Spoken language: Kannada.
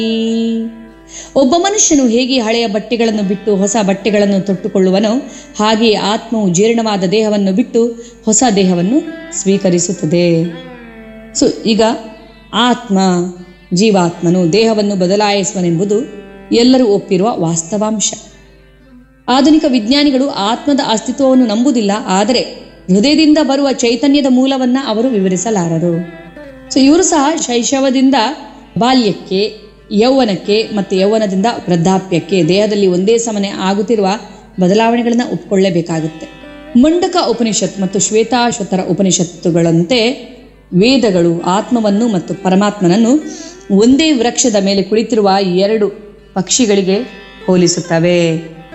ಒಬ್ಬ ಮನುಷ್ಯನು ಹೇಗೆ ಹಳೆಯ ಬಟ್ಟೆಗಳನ್ನು ಬಿಟ್ಟು ಹೊಸ ಬಟ್ಟೆಗಳನ್ನು ತೊಟ್ಟುಕೊಳ್ಳುವನೋ ಹಾಗೆಯೇ ಆತ್ಮವು ಜೀರ್ಣವಾದ ದೇಹವನ್ನು ಬಿಟ್ಟು ಹೊಸ ದೇಹವನ್ನು ಸ್ವೀಕರಿಸುತ್ತದೆ ಸೊ ಈಗ ಆತ್ಮ ಜೀವಾತ್ಮನು ದೇಹವನ್ನು ಬದಲಾಯಿಸುವನೆಂಬುದು ಎಲ್ಲರೂ ಒಪ್ಪಿರುವ ವಾಸ್ತವಾಂಶ ಆಧುನಿಕ ವಿಜ್ಞಾನಿಗಳು ಆತ್ಮದ ಅಸ್ತಿತ್ವವನ್ನು ನಂಬುವುದಿಲ್ಲ ಆದರೆ ಹೃದಯದಿಂದ ಬರುವ ಚೈತನ್ಯದ ಮೂಲವನ್ನ ಅವರು ವಿವರಿಸಲಾರರು ಸೊ ಇವರು ಸಹ ಶೈಶವದಿಂದ ಬಾಲ್ಯಕ್ಕೆ ಯೌವನಕ್ಕೆ ಮತ್ತು ಯೌವನದಿಂದ ವೃದ್ಧಾಪ್ಯಕ್ಕೆ ದೇಹದಲ್ಲಿ ಒಂದೇ ಸಮನೆ ಆಗುತ್ತಿರುವ ಬದಲಾವಣೆಗಳನ್ನು ಒಪ್ಪಿಕೊಳ್ಳಲೇಬೇಕಾಗುತ್ತೆ ಮುಂಡಕ ಉಪನಿಷತ್ ಮತ್ತು ಶ್ವೇತಾಶ್ವತರ ಉಪನಿಷತ್ತುಗಳಂತೆ ವೇದಗಳು ಆತ್ಮವನ್ನು ಮತ್ತು ಪರಮಾತ್ಮನನ್ನು ಒಂದೇ ವೃಕ್ಷದ ಮೇಲೆ ಕುಳಿತಿರುವ ಎರಡು ಪಕ್ಷಿಗಳಿಗೆ ಹೋಲಿಸುತ್ತವೆ